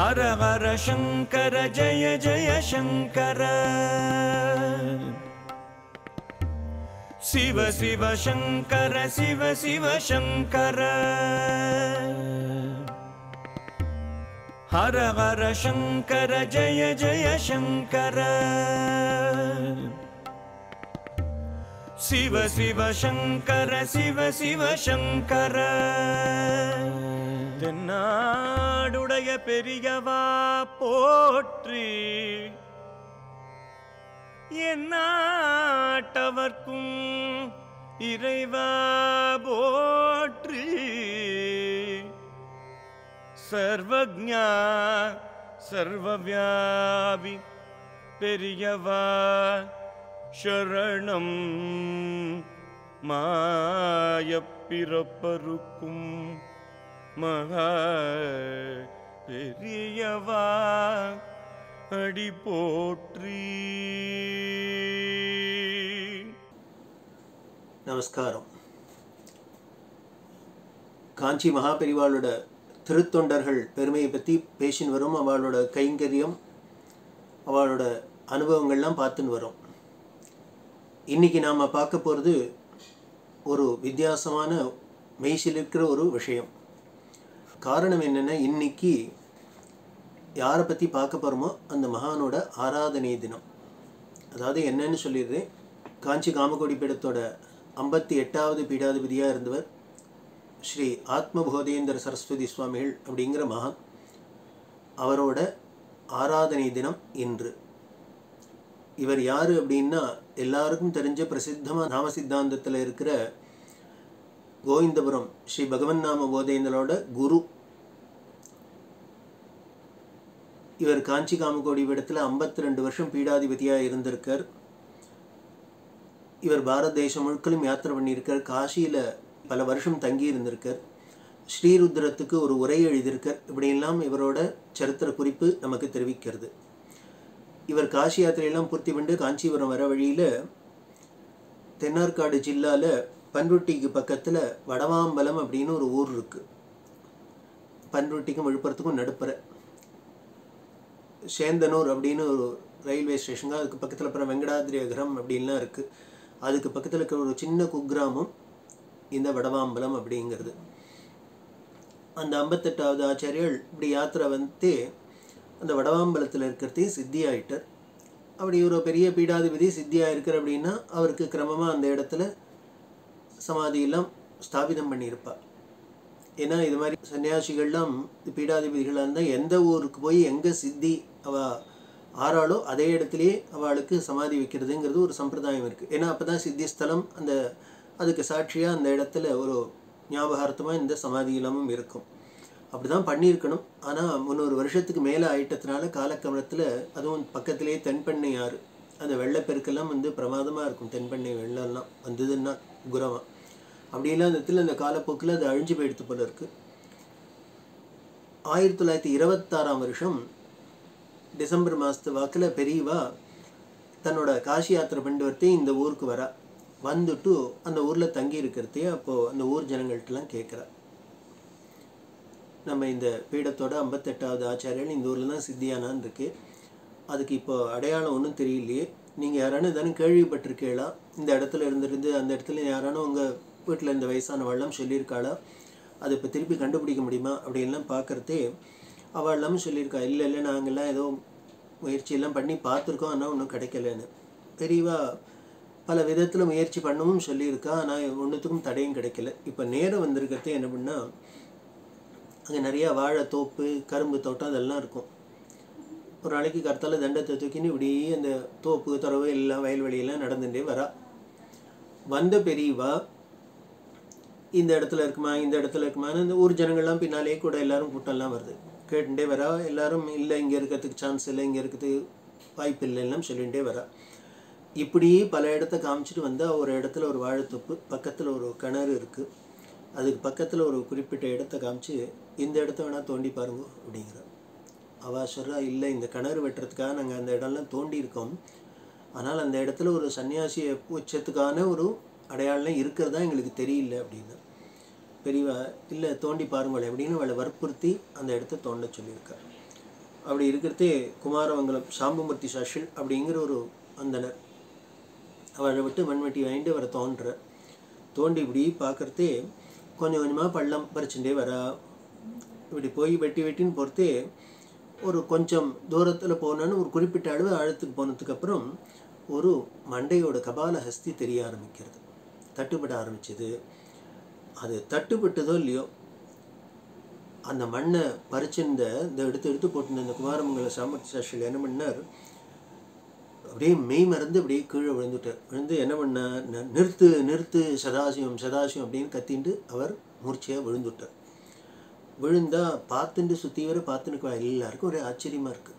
हर हर शङ्कर जय जय शङ्कर शिव शिव शङ्कर शिव शिव शङ्कर हर हर शङ्कर जय जय शङ्कर शिव शिव शङ्कर शिव शिव शङ्कर தென்னாடுடைய பெரியவா போற்றி எந்நாட்டவர்க்கும் இறைவா போற்றி சர்வஜா சர்வவியாபி பெரியவா சரணம் மாயப்பிறப்பருக்கும் மகா பெரியவா அடி போற்றி நமஸ்காரம் காஞ்சி மகாபெரிவாளோட திருத்தொண்டர்கள் பெருமையை பற்றி பேசின்னு வரும் அவளோட கைங்கரியம் அவளோட அனுபவங்கள்லாம் பார்த்துன்னு வரோம் இன்னைக்கு நாம் பார்க்க போகிறது ஒரு வித்தியாசமான மெய்சில் இருக்கிற ஒரு விஷயம் காரணம் என்னென்னா இன்னைக்கு யாரை பற்றி பார்க்க போகிறோமோ அந்த மகானோட ஆராதனை தினம் அதாவது என்னன்னு சொல்லிடுறேன் காஞ்சி காமகோடி பீடத்தோட ஐம்பத்தி எட்டாவது பீடாதிபதியாக இருந்தவர் ஸ்ரீ ஆத்மபோதேந்திர சரஸ்வதி சுவாமிகள் அப்படிங்கிற மகான் அவரோட ஆராதனை தினம் இன்று இவர் யார் அப்படின்னா எல்லாருக்கும் தெரிஞ்ச பிரசித்தமாக நாம சித்தாந்தத்தில் இருக்கிற கோவிந்தபுரம் ஸ்ரீ பகவன் நாம போதேந்திரோட குரு இவர் காஞ்சி காமகோடி இடத்துல ஐம்பத்தி ரெண்டு வருஷம் பீடாதிபதியாக இருந்திருக்கார் இவர் பாரத தேசம் முழுக்கலும் யாத்திரை பண்ணியிருக்கார் காசியில் பல வருஷம் தங்கி இருந்திருக்கார் ஸ்ரீருத்ரத்துக்கு ஒரு உரை எழுதியிருக்கார் இப்படியெல்லாம் இவரோட சரித்திர குறிப்பு நமக்கு தெரிவிக்கிறது இவர் காசி யாத்திரையெல்லாம் பூர்த்தி பண்ணி காஞ்சிபுரம் வர வழியில் தென்னார்காடு ஜில்லாவில் பன்ருட்டிக்கு பக்கத்தில் வடவாம்பலம் அப்படின்னு ஒரு ஊர் இருக்குது பன்ருட்டிக்கும் விழுப்புரத்துக்கும் நடுப்புற சேந்தனூர் அப்படின்னு ஒரு ரயில்வே ஸ்டேஷனுங்க அதுக்கு பக்கத்தில் அப்புறம் வெங்கடாதிரி அகரம் அப்படின்லாம் இருக்குது அதுக்கு பக்கத்தில் இருக்கிற ஒரு சின்ன குக்கிராமம் இந்த வடவாம்பலம் அப்படிங்கிறது அந்த ஐம்பத்தெட்டாவது ஆச்சாரியர்கள் இப்படி யாத்திரை வந்து அந்த வடவாம்பலத்தில் இருக்கிறதையும் சித்தி ஆயிட்டார் அப்படி ஒரு பெரிய பீடாதிபதி சித்தியாக இருக்கார் அப்படின்னா அவருக்கு கிரமமாக அந்த இடத்துல சமாதியெல்லாம் ஸ்தாபிதம் பண்ணியிருப்பார் ஏன்னா இது மாதிரி சன்னியாசிகள்லாம் பீடாதிபதிகளாக இருந்தால் எந்த ஊருக்கு போய் எங்கே சித்தி அவ ஆறாளோ அதே இடத்துலையே அவளுக்கு சமாதி வைக்கிறதுங்கிறது ஒரு சம்பிரதாயம் இருக்குது ஏன்னா அப்போ தான் சித்தி ஸ்தலம் அந்த அதுக்கு சாட்சியாக அந்த இடத்துல ஒரு ஞாபகார்த்தமாக இந்த சமாதி இல்லாமல் இருக்கும் அப்படி தான் பண்ணியிருக்கணும் ஆனால் முந்நூறு வருஷத்துக்கு மேலே ஆயிட்டதுனால காலக்கிரமத்தில் அதுவும் பக்கத்திலேயே தென்பெண்ணை ஆறு அந்த வெள்ளப்பெருக்கெல்லாம் வந்து பிரமாதமாக இருக்கும் தென்பெண்ணை வெள்ளம்லாம் வந்ததுன்னா குரமாக அப்படிலாம் அந்த இடத்துல அந்த காலப்போக்கில் அது அழிஞ்சு போயிடுத்து போல இருக்கு ஆயிரத்தி தொள்ளாயிரத்தி இருபத்தாறாம் வருஷம் டிசம்பர் மாதத்து வாக்கில் பெரியவா தன்னோட காசி யாத்திரை பண்ணிட்டு வரத்தே இந்த ஊருக்கு வரா வந்துட்டு அந்த ஊரில் தங்கி இருக்கிறதே அப்போது அந்த ஊர் ஜனங்கள்ட்டலாம் கேட்குறா நம்ம இந்த பீடத்தோட ஐம்பத்தெட்டாவது ஆச்சாரியர்கள் இந்த ஊரில் தான் சித்தியானான்னு இருக்கு அதுக்கு இப்போ அடையாளம் ஒன்றும் தெரியலையே நீங்கள் யாரானு தானே கேள்விப்பட்டிருக்கீங்களா இந்த இடத்துல இருந்திருந்து அந்த இடத்துல யாரானும் உங்கள் வீட்டில் இந்த வயசான வெள்ளம் சொல்லியிருக்காளா அதை இப்போ திருப்பி கண்டுபிடிக்க முடியுமா அப்படின்லாம் பார்க்குறதே அவள் எல்லாமே சொல்லியிருக்கா இல்லை இல்லை நாங்கள்லாம் ஏதோ முயற்சியெல்லாம் பண்ணி பார்த்துருக்கோம் ஆனால் ஒன்றும் கிடைக்கலன்னு பெரியவா பல விதத்தில் முயற்சி பண்ணவும் சொல்லியிருக்கா ஆனால் ஒன்றுத்துக்கும் தடையும் கிடைக்கல இப்போ நேரம் வந்திருக்கிறதே என்ன பண்ணால் அங்கே நிறையா வாழைத்தோப்பு கரும்பு தோட்டம் அதெல்லாம் இருக்கும் ஒரு நாளைக்கு கருத்தால தண்டத்தை தூக்கின்னு இப்படி அந்த தோப்பு துறவு எல்லாம் வயல்வெளியெல்லாம் நடந்துட்டே வரா வந்த பெரியவா இந்த இடத்துல இருக்குமா இந்த இடத்துல இருக்குமான்னு இந்த ஊர் ஜனங்கள்லாம் பின்னாலே கூட எல்லாரும் கூட்டம்லாம் வருது கேட்டுட்டே வரா எல்லாரும் இல்லை இங்கே இருக்கிறதுக்கு சான்ஸ் இல்லை இங்கே இருக்கிறதுக்கு வாய்ப்பு இல்லை எல்லாம் சொல்லிகிட்டே வரா இப்படி பல இடத்த காமிச்சிட்டு வந்தால் ஒரு இடத்துல ஒரு வாழைத்தோப்பு பக்கத்தில் ஒரு கிணறு இருக்குது அதுக்கு பக்கத்தில் ஒரு குறிப்பிட்ட இடத்த காமிச்சு இந்த இடத்த வேணால் தோண்டி பாருங்க அப்படிங்கிற அவா சொல்கிறா இல்லை இந்த கிணறு வெட்டுறதுக்காக நாங்கள் அந்த இடம்லாம் தோண்டி இருக்கோம் ஆனால் அந்த இடத்துல ஒரு சன்னியாசியை பூச்சத்துக்கான ஒரு அடையாளம் இருக்கிறதா எங்களுக்கு தெரியல அப்படின்னு பெரியவா இல்லை தோண்டி பாருங்களேன் அப்படின்னு அவளை வற்புறுத்தி அந்த இடத்த தோண்ட சொல்லியிருக்கார் அப்படி இருக்கிறதே குமாரமங்கலம் சாம்பமூர்த்தி சாஷில் அப்படிங்கிற ஒரு அந்தனர் அவரை விட்டு மண்வெட்டி வாங்கிட்டு அவரை தோன்ற தோண்டி இப்படி பார்க்கறதே கொஞ்சம் கொஞ்சமாக பள்ளம் பறிச்சுட்டே வரா இப்படி போய் வெட்டி வெட்டின்னு பொறுத்தே ஒரு கொஞ்சம் தூரத்தில் போனோன்னு ஒரு குறிப்பிட்ட அளவு ஆழத்துக்கு போனதுக்கப்புறம் ஒரு மண்டையோட கபால ஹஸ்தி தெரிய ஆரம்பிக்கிறது தட்டுப்பட ஆரம்பிச்சது அது தட்டுப்பட்டதோ இல்லையோ அந்த மண்ணை பறிச்சிருந்த இந்த எடுத்து எடுத்து போட்டுருந்த இந்த குமாரமங்கல சாமர்த்திய சாஸ்திரியில் என்ன பண்ணார் அப்படியே மெய் மறந்து அப்படியே கீழே விழுந்துட்டார் விழுந்து என்ன பண்ணார் ந- நிறுத்து நிறுத்து சதாசிவம் சதாசிவம் அப்படின்னு கத்திண்டு அவர் மூர்ச்சையாக விழுந்துட்டார் விழுந்தா பார்த்துட்டு சுற்றி வர பார்த்துன்னு எல்லாருக்கும் ஒரே ஆச்சரியமாக இருக்குது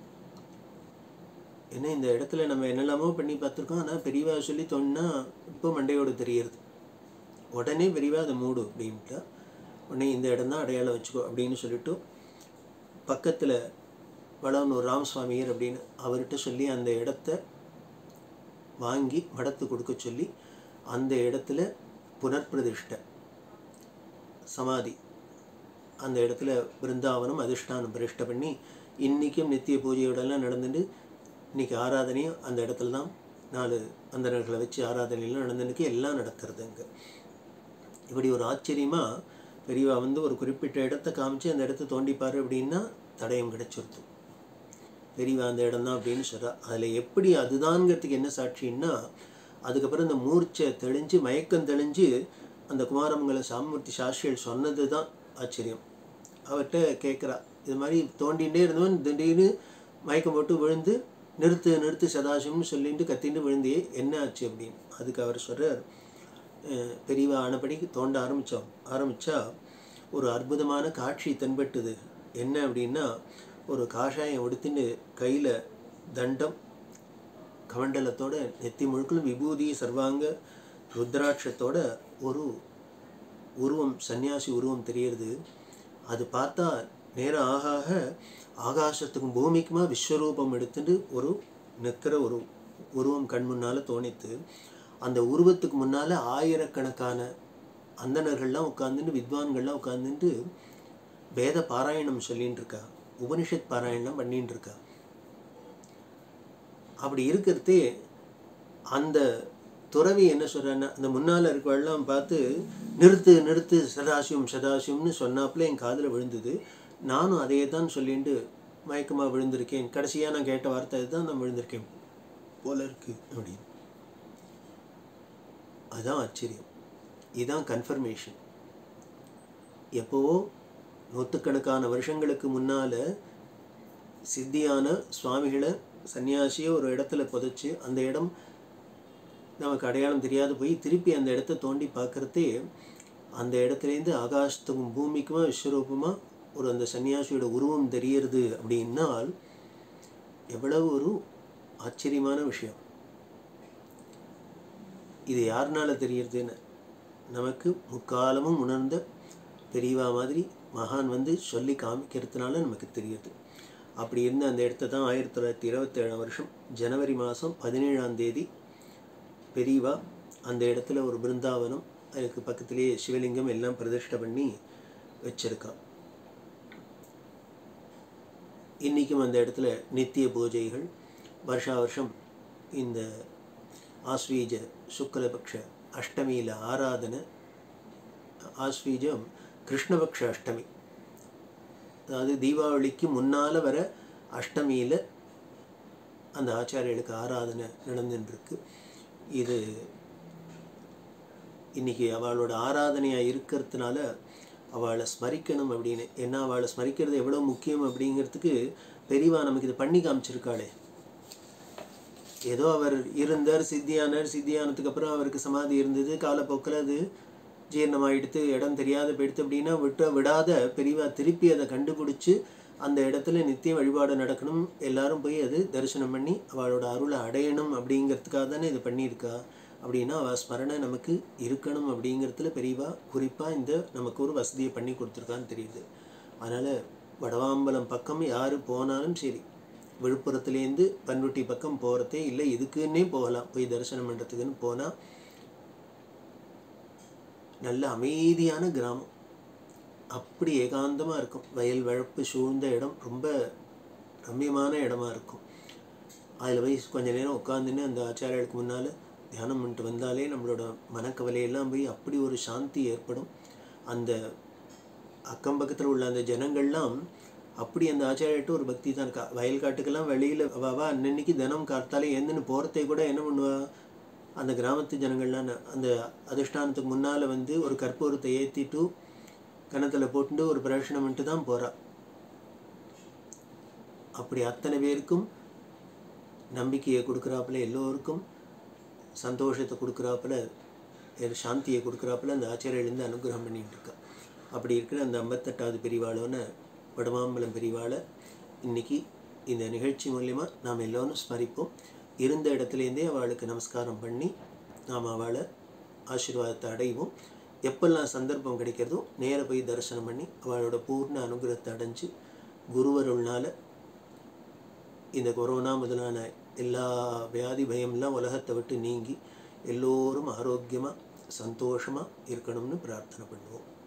ஏன்னா இந்த இடத்துல நம்ம என்னெல்லாமோ பண்ணி பார்த்துருக்கோம் ஆனால் பெரியவா சொல்லி தோணுனா இப்போ மண்டையோடு தெரியறது உடனே பெரியவா அதை மூடு அப்படின்ட்டா உடனே இந்த இடம் தான் அடையாளம் வச்சுக்கோ அப்படின்னு சொல்லிட்டு பக்கத்தில் வளவனூர் ராமசுவாமியர் அப்படின்னு அவர்கிட்ட சொல்லி அந்த இடத்த வாங்கி மடத்து கொடுக்க சொல்லி அந்த இடத்துல புனர்பிரதிஷ்டை சமாதி அந்த இடத்துல பிருந்தாவனம் அதிஷ்டானம் பிரதிஷ்டை பண்ணி இன்றைக்கும் நித்திய பூஜையோடெல்லாம் நடந்துட்டு இன்னைக்கு ஆராதனையும் அந்த இடத்துல தான் நாலு அந்தணர்களை வச்சு ஆராதனையெல்லாம் நடந்துருக்கு எல்லாம் நடக்கிறது அங்கே இப்படி ஒரு ஆச்சரியமாக பெரியவா வந்து ஒரு குறிப்பிட்ட இடத்த காமிச்சு அந்த இடத்த தோண்டிப்பாரு அப்படின்னா தடயம் கிடைச்சிருக்கும் பெரியவா அந்த இடம் தான் அப்படின்னு சொல்கிறா அதில் எப்படி அதுதான்ங்கிறதுக்கு என்ன சாட்சின்னா அதுக்கப்புறம் இந்த மூர்ச்சை தெளிஞ்சு மயக்கம் தெளிஞ்சு அந்த குமாரமங்கல சாமூர்த்தி சாஸ்திரிகள் சொன்னது தான் ஆச்சரியம் அவர்கிட்ட கேட்குறா இது மாதிரி தோண்டிகிட்டே இருந்தவன் திடீர்னு மயக்கம் போட்டு விழுந்து நிறுத்து நிறுத்து சதாசிவம்னு சொல்லிட்டு கத்திட்டு விழுந்தியே என்ன ஆச்சு அப்படின்னு அதுக்கு அவர் சொல்கிறார் பெரியவா ஆனபடி தோண்ட ஆரம்பித்தோம் ஆரம்பித்தா ஒரு அற்புதமான காட்சி தென்பட்டுது என்ன அப்படின்னா ஒரு காஷாயம் உடுத்தின்னு கையில் தண்டம் கமண்டலத்தோட நெத்தி முழுக்களும் விபூதி சர்வாங்க ருத்ராட்சத்தோட ஒரு உருவம் சன்னியாசி உருவம் தெரியறது அது பார்த்தா நேரம் ஆக ஆக ஆகாசத்துக்கும் பூமிக்குமா விஸ்வரூபம் எடுத்துட்டு ஒரு நிற்கிற ஒரு உருவம் கண் முன்னால் தோணித்து அந்த உருவத்துக்கு முன்னால் ஆயிரக்கணக்கான அந்தணர்கள்லாம் உட்காந்துட்டு வித்வான்கள்லாம் உட்காந்துட்டு வேத பாராயணம் சொல்லின்னு இருக்கா உபனிஷத் பாராயணம் பண்ணிட்டு இருக்கா அப்படி இருக்கிறதே அந்த துறவி என்ன சொல்கிறான்னா அந்த முன்னால் இருக்கவெல்லாம் பார்த்து நிறுத்து நிறுத்து சதாசிவம் சதாசிவம்னு சொன்னாப்புல என் காதில் விழுந்தது நானும் அதையே தான் சொல்லிட்டு மயக்கமாக விழுந்திருக்கேன் கடைசியாக நான் கேட்ட வார்த்தை தான் நான் விழுந்திருக்கேன் போல இருக்கு அப்படின்னு அதுதான் ஆச்சரியம் இதுதான் கன்ஃபர்மேஷன் எப்போவோ நூற்றுக்கணக்கான வருஷங்களுக்கு முன்னால் சித்தியான சுவாமிகளை சன்னியாசியை ஒரு இடத்துல புதைச்சி அந்த இடம் நமக்கு அடையாளம் தெரியாது போய் திருப்பி அந்த இடத்த தோண்டி பார்க்குறதே அந்த இடத்துலேருந்து ஆகாசத்துக்கும் பூமிக்குமா விஸ்வரூபமாக ஒரு அந்த சன்னியாசியோட உருவம் தெரியறது அப்படின்னால் எவ்வளவு ஒரு ஆச்சரியமான விஷயம் இது யாருனால தெரியறதுன்னு நமக்கு முக்காலமும் உணர்ந்த பெரியவா மாதிரி மகான் வந்து சொல்லி காமிக்கிறதுனால நமக்கு தெரியுது அப்படி இருந்த அந்த இடத்த தான் ஆயிரத்தி தொள்ளாயிரத்தி இருபத்தேழாம் வருஷம் ஜனவரி மாதம் பதினேழாம் தேதி பெரியவா அந்த இடத்துல ஒரு பிருந்தாவனம் அதுக்கு பக்கத்திலேயே சிவலிங்கம் எல்லாம் பிரதிஷ்டை பண்ணி வச்சிருக்கா இன்றைக்கும் அந்த இடத்துல நித்திய பூஜைகள் வருஷா வருஷம் இந்த ஆஸ்வீஜ சுக்லபக்ஷ அஷ்டமியில் ஆராதனை ஆஸ்வீஜம் கிருஷ்ணபக்ஷ அஷ்டமி அதாவது தீபாவளிக்கு முன்னால் வர அஷ்டமியில் அந்த ஆச்சாரியர்களுக்கு ஆராதனை நடந்துட்டுருக்கு இது இன்னைக்கு அவளோட ஆராதனையாக இருக்கிறதுனால அவளை ஸ்மரிக்கணும் அப்படின்னு ஏன்னா அவளை ஸ்மரிக்கிறது எவ்வளோ முக்கியம் அப்படிங்கிறதுக்கு பெரியவா நமக்கு இது பண்ணி காமிச்சிருக்காளே ஏதோ அவர் இருந்தார் சித்தியானார் சித்தியானதுக்கு அப்புறம் அவருக்கு சமாதி இருந்தது காலப்போக்கில் அது ஜீரணமாயிடுத்து இடம் தெரியாத போயிடுத்து அப்படின்னா விட்ட விடாத பெரியவா திருப்பி அதை கண்டுபிடிச்சி அந்த இடத்துல நித்திய வழிபாடு நடக்கணும் எல்லாரும் போய் அது தரிசனம் பண்ணி அவளோட அருளை அடையணும் அப்படிங்கிறதுக்காக தானே இது பண்ணியிருக்கா அப்படின்னா அவள் ஸ்மரணை நமக்கு இருக்கணும் அப்படிங்கிறதுல பெரியவா குறிப்பாக இந்த நமக்கு ஒரு வசதியை பண்ணி கொடுத்துருக்கான்னு தெரியுது அதனால் வடவாம்பலம் பக்கம் யார் போனாலும் சரி விழுப்புரத்துலேருந்து பன்ருட்டி பக்கம் போகிறதே இல்லை இதுக்குன்னே போகலாம் போய் தரிசனம் பண்ணுறதுக்குன்னு போனால் நல்ல அமைதியான கிராமம் அப்படி ஏகாந்தமாக இருக்கும் வயல் வழப்பு சூழ்ந்த இடம் ரொம்ப ரம்மியமான இடமா இருக்கும் அதில் போய் கொஞ்ச நேரம் உட்காந்துன்னு அந்த ஆச்சாரியர்களுக்கு முன்னால் தியானம் பண்ணிட்டு வந்தாலே நம்மளோட மனக்கவலையெல்லாம் போய் அப்படி ஒரு சாந்தி ஏற்படும் அந்த அக்கம் பக்கத்தில் உள்ள அந்த ஜனங்கள்லாம் அப்படி அந்த ஆச்சாரியர்கிட்ட ஒரு பக்தி தான் இருக்கா வயல் காட்டுக்கெல்லாம் வெளியில் அவா அன்னன்னைக்கு தினம் காத்தாலே எழுந்துன்னு போகிறதை கூட என்ன பண்ணுவா அந்த கிராமத்து ஜனங்கள்லாம் ந- அந்த அதிஷ்டானத்துக்கு முன்னால் வந்து ஒரு கற்பூரத்தை ஏற்றிட்டு கிணத்துல போட்டு ஒரு பிரதட்சணம் பண்ணிட்டு தான் போகிறா அப்படி அத்தனை பேருக்கும் நம்பிக்கையை கொடுக்குறாப்புல எல்லோருக்கும் சந்தோஷத்தை கொடுக்குறாப்புல எ- சாந்தியை கொடுக்குறாப்புல அந்த ஆச்சாரியலேருந்து அனுகிரகம் பண்ணிட்டு இருக்கா அப்படி இருக்கிற அந்த ஐம்பத்தெட்டாவது பிரிவாளோன வடமாம்பலம் பிரிவாளை இன்னைக்கு இந்த நிகழ்ச்சி மூலயமா நாம் எல்லோரும் ஸ்மரிப்போம் இருந்த இடத்துலேருந்தே அவளுக்கு நமஸ்காரம் பண்ணி நாம் அவளை ஆசீர்வாதத்தை அடைவோம் எப்பெல்லாம் சந்தர்ப்பம் கிடைக்கிறதோ நேர போய் தரிசனம் பண்ணி அவளோட பூர்ண அனுகிரகத்தை அடைஞ்சு குருவருள்னால இந்த கொரோனா முதலான எல்லா வியாதி பயம்லாம் உலகத்தை விட்டு நீங்கி எல்லோரும் ஆரோக்கியமாக சந்தோஷமாக இருக்கணும்னு பிரார்த்தனை பண்ணுவோம்